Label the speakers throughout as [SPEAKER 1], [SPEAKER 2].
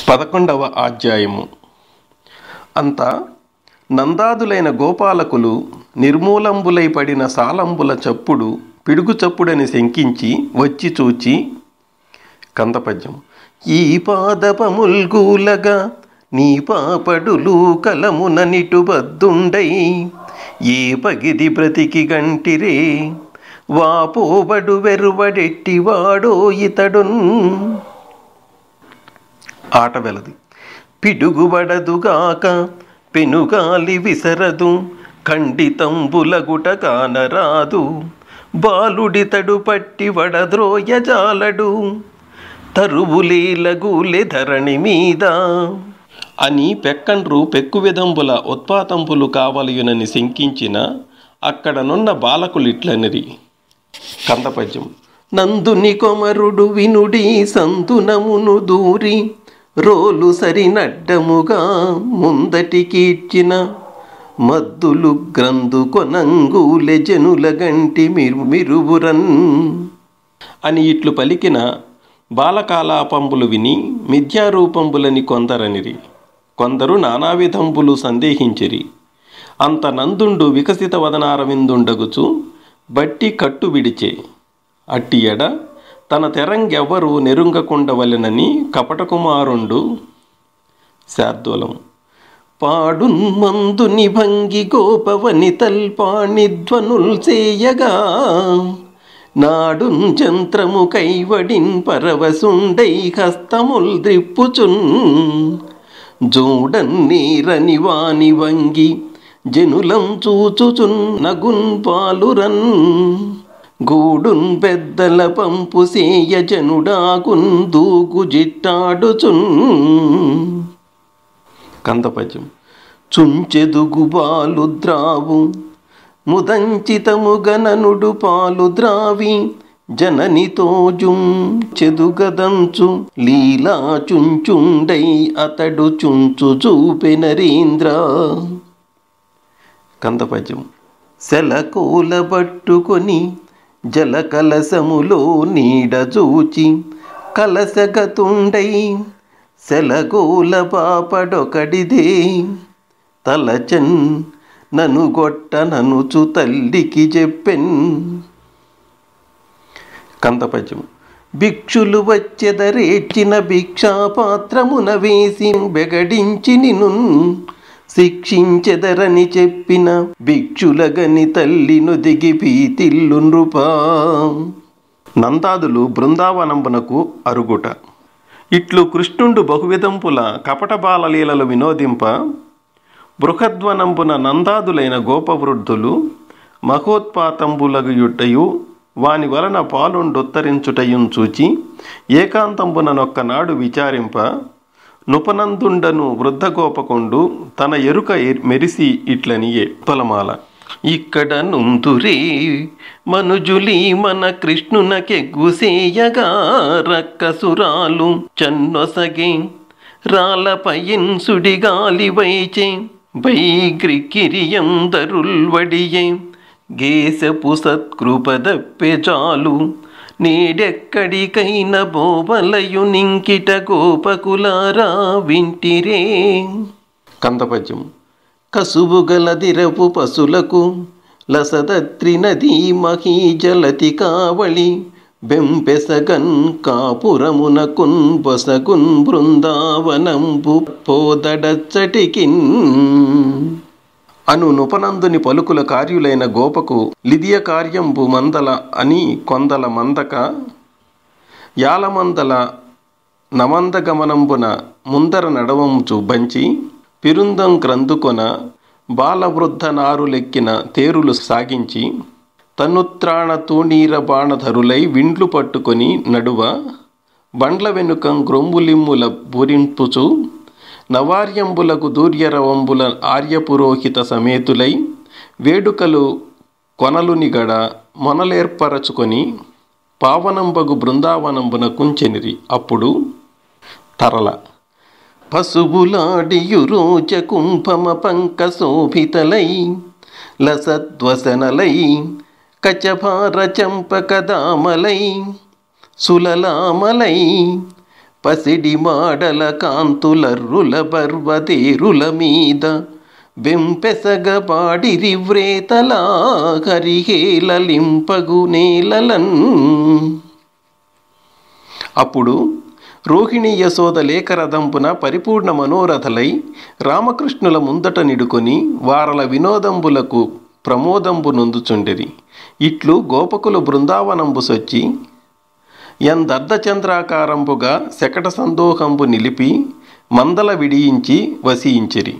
[SPEAKER 1] పదకొండవ అధ్యాయము అంతా నందాదులైన గోపాలకులు నిర్మూలంబులై పడిన సాలంబుల చప్పుడు పిడుగు చప్పుడని శంకించి వచ్చి చూచి కందపద్యం ఈ పాదపముల్గూలగా నీ పాపడులు కలమున నిటుబద్దుండై ఏ పగిది బ్రతికి గంటిరే వాపోబడు వెరువడెట్టివాడో ఇతడున్ ఆట వెలది పిడుగుబడదుగాక పెనుగాలి విసరదు ఖండితంబులగుట కానరాదు బాలుడితడు పట్టి వడద్రోయజాలడు తరువులేలగూలె ధరణి మీద అని పెక్కండ్రు పెక్కు విధంబుల ఉత్పాతంబులు కావలయునని శంకించిన అక్కడనున్న బాలకులిట్లనిరి కందపద్యం నందుని కొమరుడు వినుడి సంతునమును దూరి రోలు సరినడ్డముగా ముందటికీడ్చిన మద్దులు గ్రంథు కొనంగూలె జనుల గంటి మిరు మిరువురన్ అని ఇట్లు పలికిన బాలకాలాపంబులు విని మిథ్యారూపంబులని కొందరనిరి కొందరు నానావిధంబులు సందేహించిరి అంత నందుండు వికసిత వదనారవిందుండగుచు బట్టి కట్టు విడిచే అట్టి ఎడ తన తెరంగెవ్వరు నెరుంగకుండవలెనని కపటకుమారుండు శార్దూలం పాడున్ మందుని భంగి గోపవని తల్పాణి ధ్వనుల్ చేయగా నాడున్ చంత్రము కైవడిన్ పరవసుండై హస్తముల్ ద్రిప్పుచున్ జూడన్ నీరని వాని వంగి జనులం చూచుచున్ నగున్ పాలురన్ గూడున్ పెద్దల పంపు సేయ జనుడాకున్ దూకు జిట్టాడుచున్ కందపద్యం చుంచెదుగు బాలు ద్రావు ముదంచితము గణనుడు పాలు ద్రావి జననితోజుం చెదుగదంచు లీలా చుంచుండై అతడు చుంచు చూపెనరీంద్ర కందపద్యం సెలకోల పట్టుకొని జల కలసములో నీడ చూచి కలసగతుండై సెలగోల పాపడొకడిదే తలచన్ నను గొట్ట ననుచు తల్లికి చెప్పెన్ కందపద్యం భిక్షులు వచ్చెదరేర్చిన భిక్షాపాత్రమున వేసి బెగడించి నిను శిక్షించెదరని చెప్పిన భిక్షులగని తల్లిను దిగి పీతిల్లు నృపా నందాదులు బృందావనంబునకు అరుగుట ఇట్లు కృష్ణుండు బహువిధంపుల కపట బాలలీలలు వినోదింప బృహద్వనంబున నందాదులైన గోపవృద్ధులు మహోత్పాతంబులగుయుటయు వాని వలన పాలుండొత్తరించుటయుం చూచి ఏకాంతంబుననొక్క నాడు విచారింప నుపనందుండను వృద్ధగోపకుండు తన ఎరుక ఎ- మెరిసి ఇట్లనియే తొలమాల ఇక్కడ నుంతురే మనుజులి మన కృష్ణునకెగ్గుసేయగా రక్కసురాలు చన్నొసగే రాలపయిన్ సుడిగాలి వైచే బైగ్రికిరియందరుల్వడియే గేసపు సత్కృపదప్పె చాలు నేడెక్కడికైన బోబలయు నింకిట గోపకులారా వింటిరే కందపద్యం కసుబు గలదిరపు పశులకు లసదత్రి నదీ మహీజలతి కావళి బెంపెసగన్ కాపురమునకున్ బొసగున్ బృందావనంబు పోదడచ్చటికిన్ అను నుపనందుని పలుకుల కార్యులైన గోపకు లిదియ కార్యంబు మందల అని కొందల మందక యాలమందల నమందగమనంబున ముందర నడవంచు బంచి పిరుందం క్రందుకొన బాలవృద్ధ నారులెక్కిన తేరులు సాగించి తనుత్రాణ తూణీర బాణధరులై విండ్లు పట్టుకొని నడువ బండ్ల వెనుకం గ్రొంబులిమ్ముల బురింపుచు నవార్యంబులకు దూర్యరవంబుల ఆర్యపురోహిత సమేతులై వేడుకలు కొనలునిగడ మొనలేర్పరచుకొని పావనంబగు బృందావనంబున కుంచెనిరి అప్పుడు తరల పశువులాడియురోచ కుంభమ పంక శోభితలై లసద్వసనలై కచభార చంపకదామలై సులలామలై పసిడి మాడల కాంతులర్రుల బర్వదేరుల మీద వెంపెసగ పాడిరి వ్రేతలా హరిహేలలింపగు నేలలన్ అప్పుడు రోహిణి యశోద లేఖరథంపున పరిపూర్ణ మనోరథలై రామకృష్ణుల ముందట నిడుకొని వారల వినోదంబులకు ప్రమోదంబు నొందుచుండిరి ఇట్లు గోపకులు బృందావనంబు సొచ్చి ఎందర్ధచంద్రాకారంబుగా శకట సందోహంబు నిలిపి మందల విడియించి వసించిరి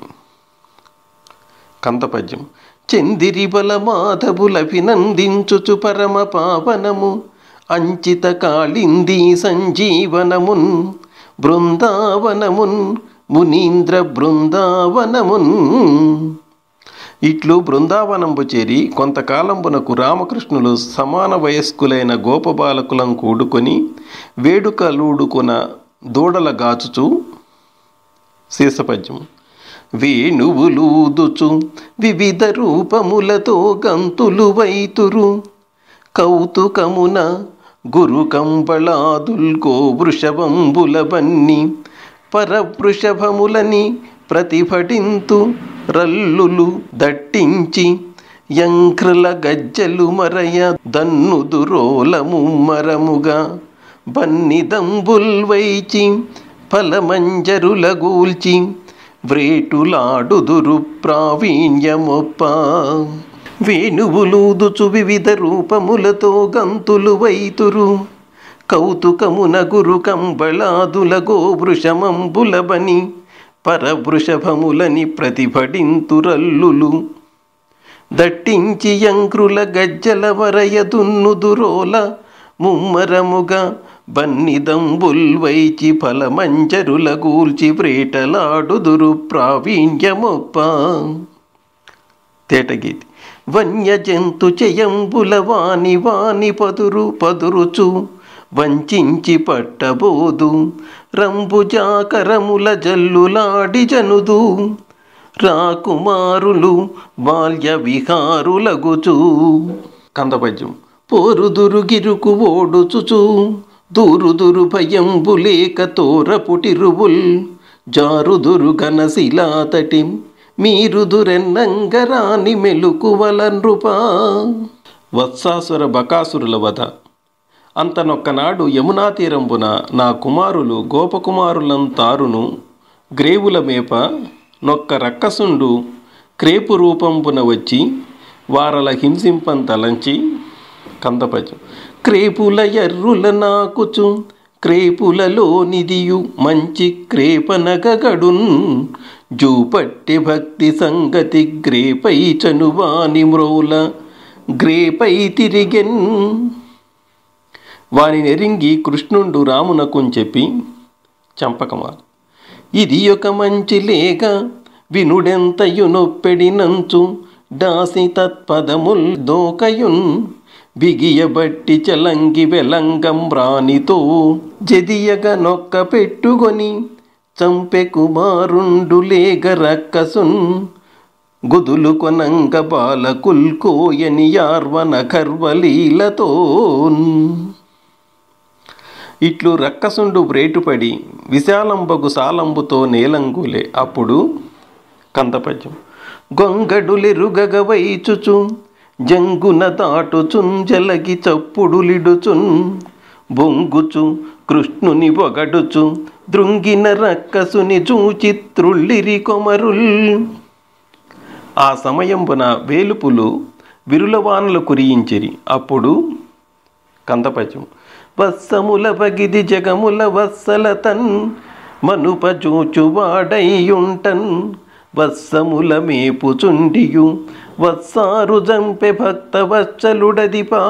[SPEAKER 1] కంతపద్యం చందిరి బల మాధవులభినందించుచు పరమ పావనము అంచిత కాళింది సంజీవనమున్ బృందావనమున్ మునీంద్ర బృందావనమున్ ఇట్లు బృందావనంబు చేరి కొంతకాలంబునకు రామకృష్ణులు సమాన వయస్కులైన గోపబాలకులం కూడుకొని వేడుకలూడుకొన దూడల గాచుచు శీర్షపద్యం వేణువులూదుచు వివిధ రూపములతో గంతులు వైతురు కౌతుకమున గురు కంబళాదుల్కో వృషభంబుల బన్ని పరవృషభములని ప్రతిభటింతు రల్లులు దట్టించి యంక్రల గజ్జలు మరయ దన్నుదురోల ముమ్మరముగా బన్నిదంబుల్ వైచి ఫలమంజరుల గూల్చి వ్రేటులాడుదురు ప్రావీణ్యమొప్ప వేణువులూదుచు వివిధ రూపములతో గంతులు వైతురు కౌతుకమున గురు కంబళాదుల గోవృషమంబులబని పరవృషభములని ప్రతిభటింతురల్లులు దట్టించి యంక్రుల గజ్జల వరయ దున్నుదురోల ముమ్మరముగా బన్నిదంబుల్ వైచి ఫలమంజరుల గూల్చి వ్రేటలాడుదురు ప్రావీణ్యమొప్ప తేటగీతి వన్య జంతు చెయంబుల వాని వాని పదురు పదురుచు వంచించి పట్టబోదు రంబుజాకరముల జల్లులాడి జనుదు రాకుమారులు బాల్య విహారులగుచు కందపద్యం పోరుదురు గిరుకు ఓడుచుచు దూరుదురు భయంబులేక తోరపుటిరువుల్ జారుదురు గనశిలాతటి మీరుదురెన్నంగరాని మెలుకువల నృపా వత్సాసుర బకాసురుల వధ అంతనొక్కనాడు యమునా తీరంబున నా కుమారులు గోపకుమారులంతారును గ్రేవుల మేప నొక్క రక్కసుండు క్రేపు రూపంబున వచ్చి వారల హింసింపంతలంచి కందపద్యం క్రేపుల ఎర్రుల నాకుచు క్రేపులలో నిదియు మంచి క్రేపనగగడున్ జూపట్టి భక్తి సంగతి గ్రేపై చనువాని మ్రోల గ్రేపై తిరిగెన్ వాని నెరింగి కృష్ణుండు రామునకుని చెప్పి చంపకమా ఇది ఒక మంచి లేక వినుడెంతయు నొప్పెడినంచు డాసి తత్పదముల్ దోకయున్ బిగియబట్టి చలంగి వెలంగం రానితో జదియగ నొక్క పెట్టుకొని చంపె కుమారుండు లేగ రక్కసున్ గుదులు కొనంగ బాలకుల్కోయని యార్వన కర్వలీలతోన్ ఇట్లు రక్కసుండు బ్రేటుపడి విశాలంబగు సాలంబుతో నేలంగులే అప్పుడు కందపద్యం గొంగడులెరుగగ వైచుచు జంగున దాటుచున్ జలగి చప్పుడులిడుచున్ బొంగుచు కృష్ణుని పొగడుచు దృంగిన రక్కసుని చూచి త్రుళ్ళిరి కొమరుల్ ఆ సమయంబున వేలుపులు విరులవానలు కురియించిరి అప్పుడు కందపద్యం వత్సముల బగిది జగముల వత్సలతన్ మనుపజూచువాడైయుంటన్ వత్సముల మేపుచుండియు వత్సారు జంపె భక్త వత్సలుడదిపా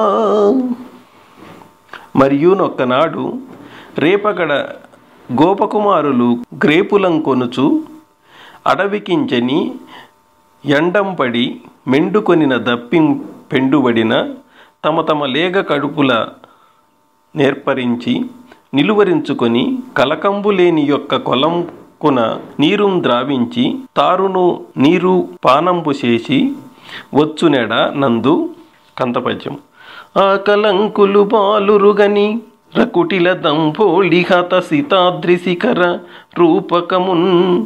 [SPEAKER 1] మరియు నొక్కనాడు రేపగడ గోపకుమారులు గ్రేపులం కొనుచు అడవికించని ఎండంపడి మెండుకొనిన దప్పిం పెండుబడిన తమ తమ లేగ కడుపుల నేర్పరించి నిలువరించుకొని కలకంబు లేని యొక్క కొలంకున నీరుం ద్రావించి తారును నీరు పానంబు చేసి వచ్చునెడ నందు కంతపద్యం ఆ కలంకులు బాలురుగని రకుటిల దంభోళిహత సితాద్రిశిఖర రూపకమున్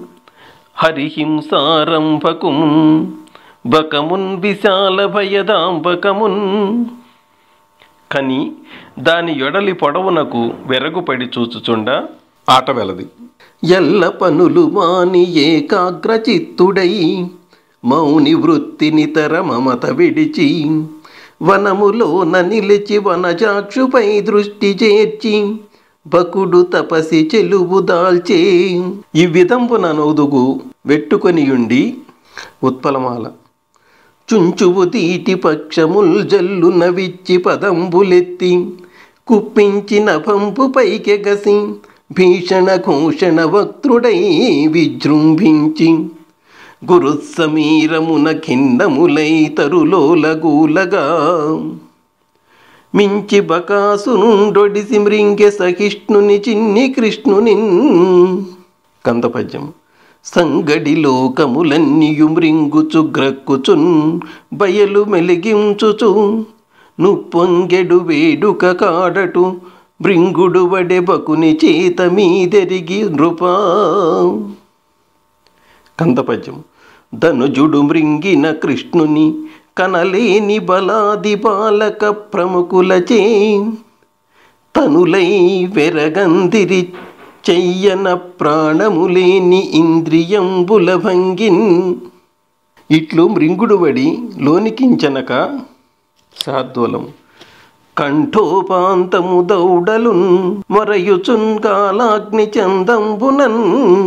[SPEAKER 1] హరిహింసారంభకుమున్ బకమున్ విశాల భయదాంబకమున్ కని దాని యొడలి పొడవునకు వెరగుపడి చూచుచుండ ఆట వెలది ఎల్ల పనులు మాని ఏకాగ్రచిత్తుడై మౌని వృత్తిని తర మమత విడిచి వనములోన నిలిచి వనజాక్షుపై దృష్టి చేర్చి బకుడు తపసి చెలువు దాల్చే ఈ విధంబున నొదుగు వెట్టుకొనియుండి ఉత్పలమాల చుంచువు తీటి పక్షముల్ జల్లు నవిచ్చి పదంబులెత్తి కుప్పించిన పంపు పైకెగసి భీషణ ఘోషణ వక్త్రుడై విజృంభించి గురుసమీరమున ఖిన్నములై తరులోలగూలగా మించి బకాసునుండొడిసి మృంగె సహిష్ణుని చిన్ని కృష్ణుని కందపద్యం సంగడి లోకములన్నీయు మృంగుచు గ్రక్కుచున్ బయలు మెలిగించుచు నుప్పొంగెడు వేడుక కాడటు భృంగుడు వడె బకుని చేత మీదెరిగి నృపా కందపద్యం ధనుజుడు మృంగిన కృష్ణుని కనలేని బలాది బాలక ప్రముఖులచే తనులై వెరగందిరి చెయ్యన ప్రాణములేని ఇంద్రియంబుల భంగిన్ ఇట్లు మృంగుడు వడి లోనికించనక శాద్వలం కంఠోపాంతము దౌడలున్ మరయుచున్ కాలాగ్ని చందంబునన్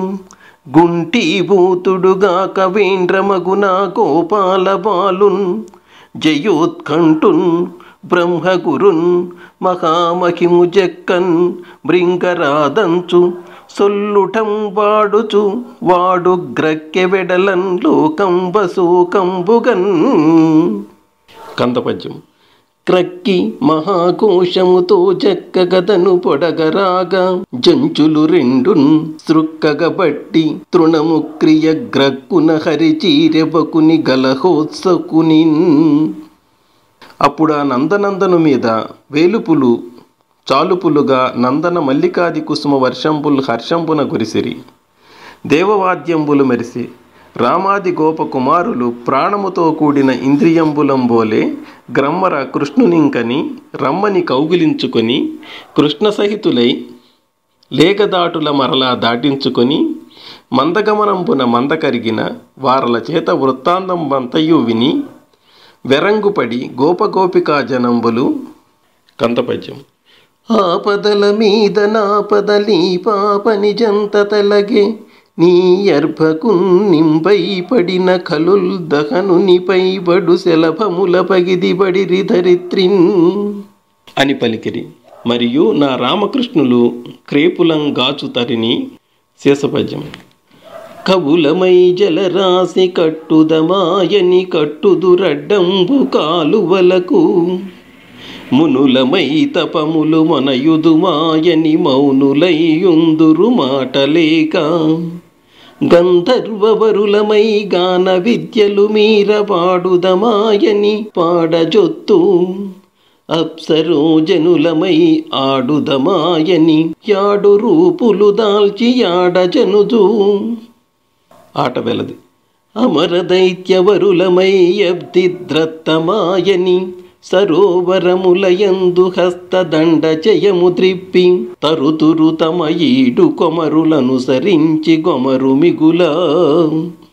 [SPEAKER 1] గుంటీభూతుడుగాక వేండ్రమగున గోపాల బాలున్ జయోత్కంఠున్ బ్రహ్మగురున్ మహామహిము జక్కన్ మృంగరాదంచు సొల్లుటం వాడుచు వాడు గ్రక్కె వెడలన్ లోకంబ శోకంబుగన్ కందపద్యం క్రక్కి మహాకోశముతో జక్కగదను పొడగరాగా జంచులు రెండున్ సృక్కగబట్టి తృణము క్రియ గ్రక్కున హరిచీరెబకుని గలహోత్సకుని అప్పుడు ఆ నందనందను మీద వేలుపులు చాలుపులుగా నందన మల్లికాది కుసుమ వర్షంబులు హర్షంబున గురిసిరి దేవవాద్యంబులు మెరిసి రామాది గోప కుమారులు ప్రాణముతో కూడిన ఇంద్రియంబులంబోలే గ్రమ్మర కృష్ణునింకని రమ్మని కౌగిలించుకొని కృష్ణ సహితులై లేగదాటుల మరలా దాటించుకొని మందగమనంబున మంద కరిగిన వారల చేత వృత్తాంతం వంతయు విని వెరంగుపడి గోపగోపికా జనంబులు కంతపద్యం ఆపదల మీద నాపదలి పాపని జంత తలగే నీ అర్భకు నింపై పడిన కలుల్ దహనునిపై బడు శలభముల పగిది బడిరి ధరిత్రిన్ అని పలికిరి మరియు నా రామకృష్ణులు క్రేపులం గాచుతరిని శేషపద్యం కవులమై జలరాశి కట్టుదమాయని కట్టుదురడ్డంబు కాలువలకు మునులమై తపములు మనయుదుమాయని మౌనులైయుందురు మాటలేక గంధర్వవరులమై గాన విద్యలు మీర పాడుదమాయని పాడజొత్తు అప్సరోజనులమై ఆడుదమాయని యాడు రూపులు దాల్చి యాడజనుజు ఆట వెలది అమర దైత్యవరులమై అబ్దిద్రత్తమాయని సరోవరములయందు హస్తదండ జయము త్రిప్పి తరుతురు తమ ఈడు కొమరులను సరించి గొమరు మిగుల